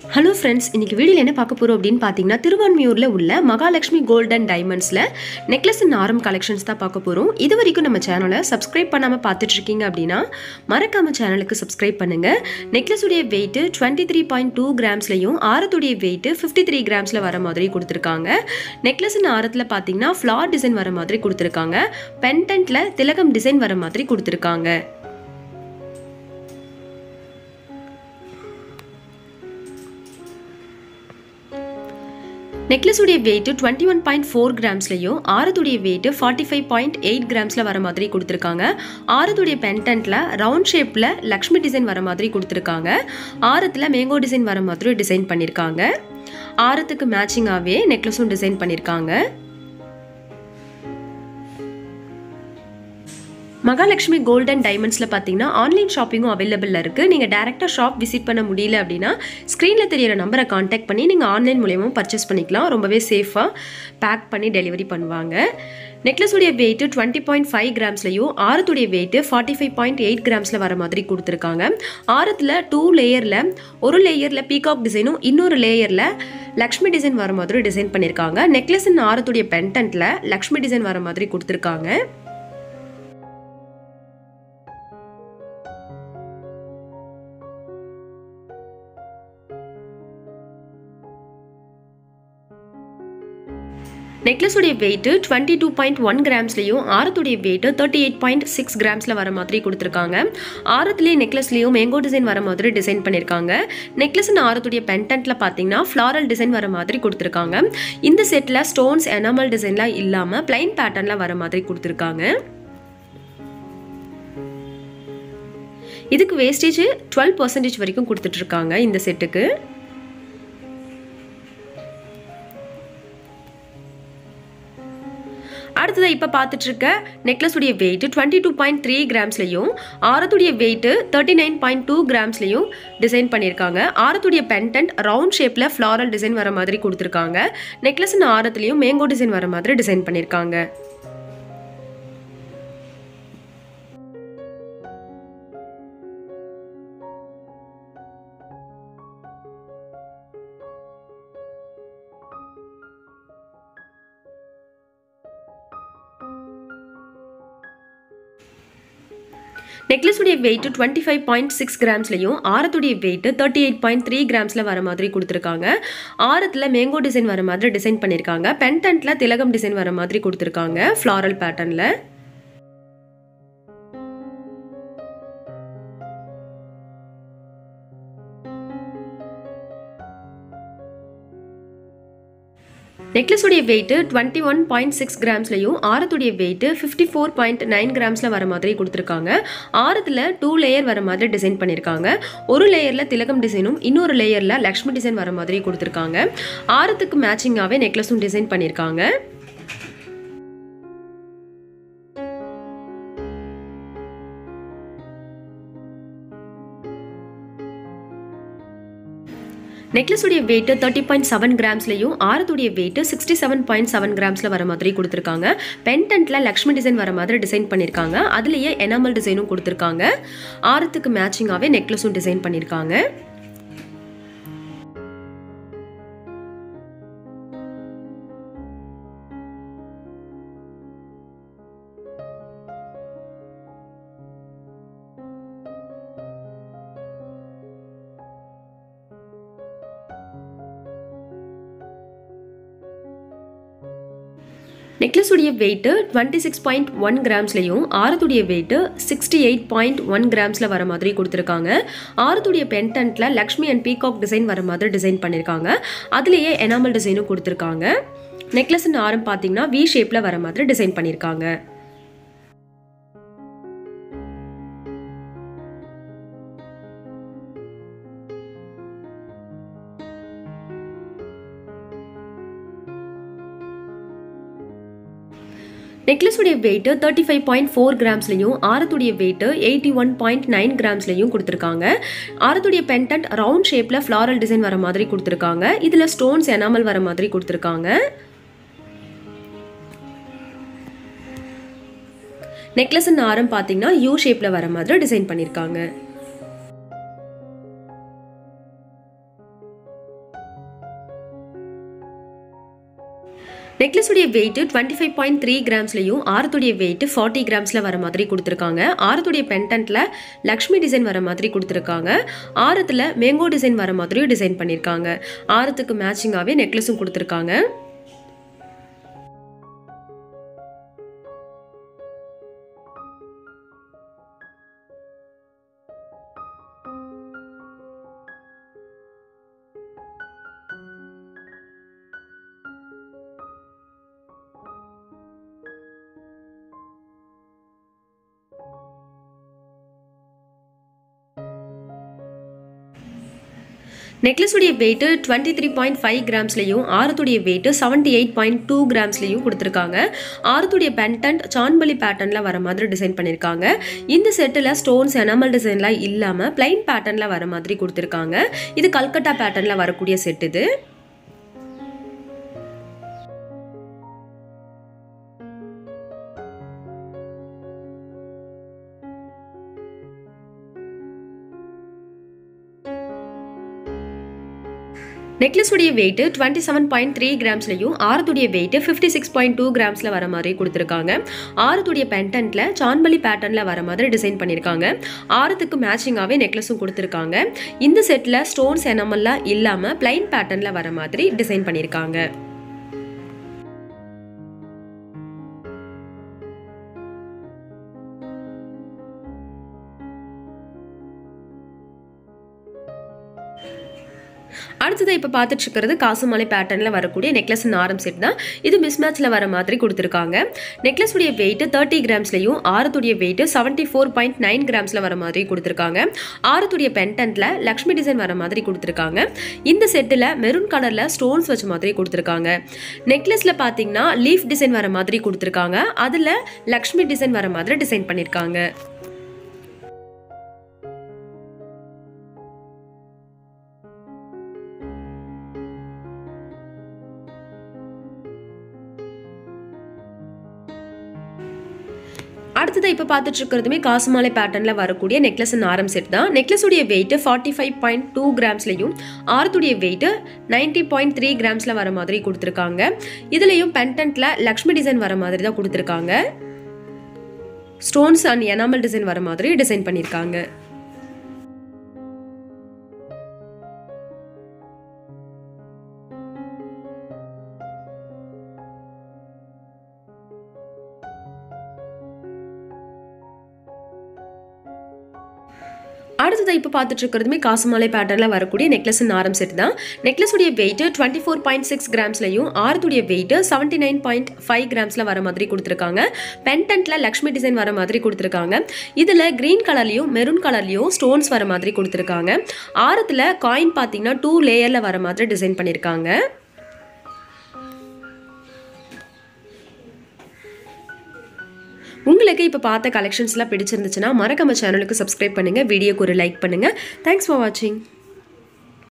hello friends இன்னைக்கு வீடியோவில் என்ன பார்க்க போகிறோம் அப்படின்னு பார்த்தீங்கன்னா திருவான்மியூரில் உள்ள மகாலட்சுமி கோல்டன் டைமண்ட்ஸில் நெக்லஸ் அண்ட் ஆரம் கலெக்ஷன்ஸ் தான் பார்க்க போகிறோம் இது வரைக்கும் நம்ம சேனலை சப்ஸ்கிரைப் பண்ணாமல் பார்த்துட்டு இருக்கீங்க அப்படின்னா மறக்காம சேனலுக்கு சப்ஸ்கிரைப் பண்ணுங்கள் நெக்லஸுடைய weight twenty three point two கிராம்ஸ்லையும் ஆரத்துடைய வெயிட்டு ஃபிஃப்டி த்ரீ கிராம்ஸில் வர மாதிரி கொடுத்துருக்காங்க நெக்லஸ் அண்ட் ஆரத்தில் பார்த்தீங்கன்னா ஃப்ளார் டிசைன் வர மாதிரி கொடுத்துருக்காங்க பென்டென்ட்டில் திலகம் டிசைன் வர மாதிரி கொடுத்துருக்காங்க நெக்லஸுடைய weight twenty one point four கிராம்ஸ்லையும் ஆரத்துடைய weight forty five point eight கிராம்ஸில் வர மாதிரி கொடுத்துருக்காங்க ஆரத்துடைய பென்டென்ட்டில் ரவுண்ட் ஷேப்பில் லக்ஷ்மி டிசைன் வர மாதிரி கொடுத்துருக்காங்க ஆரத்தில் மேங்கோ டிசைன் வர மாதிரி டிசைன் பண்ணியிருக்காங்க ஆரத்துக்கு மேட்சிங்காகவே நெக்லஸும் டிசைன் பண்ணியிருக்காங்க மகாலட்சுமி கோல்டன் டைமண்ட்ஸில் பார்த்தீங்கன்னா ஆன்லைன் ஷாப்பிங்கும் அவைலபிளில் இருக்குது நீங்கள் டேரெக்டாக ஷாப் விசிட் பண்ண முடியல அப்படின்னா ஸ்க்ரீனில் தெரியிற நம்பரை காண்டாக்ட் பண்ணி நீங்கள் ஆன்லைன் மூலியமாக பர்ச்சேஸ் பண்ணிக்கலாம் ரொம்பவே சேஃபாக பேக் பண்ணி டெலிவரி பண்ணுவாங்க நெக்லஸுடைய வெயிட்டு டுவெண்ட்டி பாயிண்ட் ஃபைவ் கிராம்ஸ்லையும் ஆரத்துடைய weight forty five point eight கிராம்ஸில் வர மாதிரி கொடுத்துருக்காங்க ஆரத்தில் டூ லேயரில் ஒரு லேயரில் பீகாக் டிசைனும் இன்னொரு லேயரில் லக்ஷ்மி டிசைன் வர மாதிரி டிசைன் பண்ணியிருக்காங்க நெக்லஸ் அண்ட் ஆரத்துடைய பென்டென்ட்டில் லக்ஷ்மி டிசைன் வர மாதிரி கொடுத்துருக்காங்க நெக்லஸுடைய weight twenty two point one கிராம்ஸ்லையும் ஆரத்துடைய weight thirty eight point six கிராம்ஸில் வர மாதிரி கொடுத்துருக்காங்க ஆரத்துலேயே நெக்லஸ்லேயும் மேங்கோ டிசைன் வர மாதிரி டிசைன் பண்ணியிருக்காங்க நெக்லஸ் ஆரத்துடைய பென்டென்ட்டில் பார்த்தீங்கன்னா ஃப்ளாரல் டிசைன் வர மாதிரி கொடுத்துருக்காங்க இந்த செட்டில் ஸ்டோன்ஸ் எனாமல் டிசைன்லாம் இல்லாமல் பிளைன் பேட்டர்னில் வர மாதிரி கொடுத்துருக்காங்க இதுக்கு வேஸ்டேஜ் டுவெல் பர்சன்டேஜ் வரைக்கும் கொடுத்துட்ருக்காங்க இந்த செட்டுக்கு அடுத்ததாக இப்போ பார்த்துட்டு இருக்க நெக்லஸுடைய weight twenty two point three கிராம்ஸ்லையும் ஆரத்துடைய weight thirty nine point two கிராம்ஸ்லையும் டிசைன் பண்ணியிருக்காங்க ஆரத்துடைய பென்டென்ட் ரவுண்ட் ஷேப்பில் ஃப்ளாரல் டிசைன் வர மாதிரி கொடுத்துருக்காங்க நெக்லஸ்னு ஆரத்துலையும் மேங்கோ டிசைன் வர மாதிரி டிசைன் பண்ணியிருக்காங்க நெக்லஸுடைய weight twenty five point six கிராம்ஸ்லையும் ஆரத்துடைய weight thirty eight point three கிராம்ஸில் வர மாதிரி கொடுத்துருக்காங்க ஆரத்தில் மேங்கோ டிசைன் வர மாதிரி டிசைன் பண்ணியிருக்காங்க பென்டென்ட்டில் திலகம் டிசைன் வர மாதிரி கொடுத்துருக்காங்க ஃப்ளாரல் பேட்டர்னில் நெக்லஸுடைய weight twenty one point six கிராம்ஸ்லையும் ஆரத்துடைய weight fifty four point nine கிராம்ஸில் வர மாதிரி கொடுத்துருக்காங்க ஆரத்தில் டூ லேயர் வர மாதிரி டிசைன் பண்ணியிருக்காங்க ஒரு லேயரில் திலகம் டிசைனும் இன்னொரு லேயரில் லக்ஷ்மி டிசைன் வர மாதிரி கொடுத்துருக்காங்க ஆரத்துக்கு மேட்சிங்காகவே நெக்லஸும் டிசைன் பண்ணியிருக்காங்க நெக்லஸுடைய வெயிட்டு தேர்ட்டி பாயிண்ட் செவன் கிராம்ஸ்லையும் ஆரத்துடைய weight sixty seven point seven கிராம்ஸில் வர மாதிரி கொடுத்துருக்காங்க பென்டென்ட்டில் லக்ஷ்மி டிசைன் வர மாதிரி டிசைன் பண்ணியிருக்காங்க அதுலேயே எனாமல் டிசைனும் கொடுத்துருக்காங்க ஆரத்துக்கு மேட்சிங்காகவே நெக்லஸும் டிசைன் பண்ணியிருக்காங்க நெக்லஸுடைய weight twenty six point one கிராம்ஸ்லையும் ஆரத்துடைய weight sixty eight point one கிராம்ஸில் வர மாதிரி கொடுத்துருக்காங்க ஆரத்துடைய பென்டென்ட்டில் லக்ஷ்மி அண்ட் பீகாக் டிசைன் வர மாதிரி டிசைன் பண்ணியிருக்காங்க அதுலேயே எனாமல் டிசைனும் கொடுத்துருக்காங்க நெக்லஸ்ன்னு ஆரம் பார்த்தீங்கன்னா வி ஷேப்பில் வர மாதிரி டிசைன் பண்ணியிருக்காங்க நெக்லஸுடைய weight thirty five point four கிராம்ஸ்லையும் ஆரத்துடைய weight eighty one point nine கிராம்ஸ்லையும் கொடுத்துருக்காங்க ஆரத்துடைய பென்டன்ட் ரவுண்ட் ஷேப்பில் ஃப்ளாரல் டிசைன் வர மாதிரி கொடுத்துருக்காங்க இதில் ஸ்டோன்ஸ் எனாமல் வர மாதிரி கொடுத்துருக்காங்க நெக்லஸ் ஆரம் பார்த்தீங்கன்னா யூ ஷேப்பில் வர மாதிரி டிசைன் பண்ணியிருக்காங்க நெக்லஸுடைய weight twenty five point three கிராம்ஸ்லையும் ஆரத்துடைய வெயிட் ஃபார்ட்டி கிராம்ஸில் வர மாதிரி கொடுத்துருக்காங்க ஆரத்துடைய பென்டன்ட்டில் லக்ஷ்மி டிசைன் வர மாதிரி கொடுத்துருக்காங்க ஆரத்தில் மேங்கோ டிசைன் வர மாதிரியும் டிசைன் பண்ணியிருக்காங்க ஆரத்துக்கு மேட்சிங்காகவே நெக்லஸும் கொடுத்துருக்காங்க நெக்லஸுடைய weight twenty three point five கிராம்ஸ்லையும் ஆரத்துடைய weight seventy eight point two கிராம்ஸ்லையும் கொடுத்துருக்காங்க ஆரத்துடைய பென்டன்ட் சான்பலி பேட்டர்னில் வர மாதிரி டிசைன் பண்ணியிருக்காங்க இந்த செட்டில் ஸ்டோன்ஸ் எனாமல் டிசைன்லாம் இல்லாமல் பிளைன் பேட்டர்னில் வர மாதிரி கொடுத்துருக்காங்க இது கல்கட்டா பேட்டர்னில் வரக்கூடிய செட் இது நெக்லஸுடைய weight twenty seven point three கிராம்ஸ்லையும் ஆரத்துடைய weight fifty six point two கிராம்ஸில் வர மாதிரி கொடுத்துருக்காங்க ஆரத்துடைய பென்டன்ட்டில் சான்பலி பேட்டர்னில் வர மாதிரி டிசைன் பண்ணியிருக்காங்க ஆரத்துக்கு மேட்சிங்காகவே நெக்லஸும் கொடுத்துருக்காங்க இந்த செட்டில் ஸ்டோன்ஸ் எனமெல்லாம் இல்லாமல் பிளைன் பேட்டர்னில் வர மாதிரி டிசைன் பண்ணியிருக்காங்க அடுத்தது இப்போ பார்த்துட்டு இருக்கிறது காசுமலை பேட்டர்னில் வரக்கூடிய நெக்லஸ் ஆரம் செட் தான் இது மிஸ் மேட்ச்சில் வர மாதிரி கொடுத்துருக்காங்க நெக்லஸுடைய வெயிட்டு தேர்ட்டி கிராம்ஸ்லையும் ஆரத்துடைய weight seventy four point nine கிராம்ஸில் வர மாதிரி கொடுத்துருக்காங்க ஆரத்துடைய பென்டன்ட்டில் லக்ஷ்மி டிசைன் வர மாதிரி கொடுத்துருக்காங்க இந்த செட்டில் மெரூன் கலரில் ஸ்டோன்ஸ் வச்ச மாதிரி கொடுத்துருக்காங்க நெக்லஸில் பார்த்தீங்கன்னா லீஃப் டிசைன் வர மாதிரி கொடுத்துருக்காங்க அதில் லக்ஷ்மி டிசைன் வர மாதிரி டிசைன் பண்ணியிருக்காங்க அடுத்தது இப்போ பார்த்துட்டு இருக்கிறதுமே காசுமாலை பேட்டர்னில் வரக்கூடிய நெக்லஸ் ஆரம் செட் தான் நெக்லஸுடைய weight forty five point two கிராம்ஸ்லையும் ஆரத்துடைய வெயிட்டு நைன்ட்டி பாயிண்ட் த்ரீ கிராம்ஸில் வர மாதிரி கொடுத்துருக்காங்க இதுலேயும் பென்டன்ட்டில் லக்ஷ்மி டிசைன் வர மாதிரி தான் கொடுத்துருக்காங்க ஸ்டோன்ஸ் அண்ட் எனாமல் டிசைன் வர மாதிரி டிசைன் பண்ணியிருக்காங்க அடுத்தது இப்போ பார்த்துட்டு இருக்கிறதுமே காசுமாலை பேட்டர்னில் வரக்கூடிய நெக்லஸ் ஆரம் செட் தான் நெக்லஸுடைய weight twenty four point six கிராம்ஸ்லையும் ஆரத்துடைய weight seventy nine point five கிராம்ஸில் வர மாதிரி கொடுத்துருக்காங்க பென்டன்ட்டில் லக்ஷ்மி டிசைன் வர மாதிரி கொடுத்துருக்காங்க இதில் க்ரீன் கலர்லையும் மெரூன் கலர்லையும் ஸ்டோன்ஸ் வர மாதிரி கொடுத்துருக்காங்க ஆரத்தில் காயின் பார்த்தீங்கன்னா டூ லேயரில் வர மாதிரி டிசைன் பண்ணியிருக்காங்க உங்களுக்கு இப்போ பார்த்த கலெக்ஷன்ஸ்லாம் பிடிச்சிருந்துச்சுன்னா மறக்காம சேனலுக்கு சப்ஸ்கிரைப் பண்ணுங்கள் வீடியோக்கு ஒரு லைக் பண்ணுங்கள் தேங்க்ஸ் ஃபார் வாட்சிங்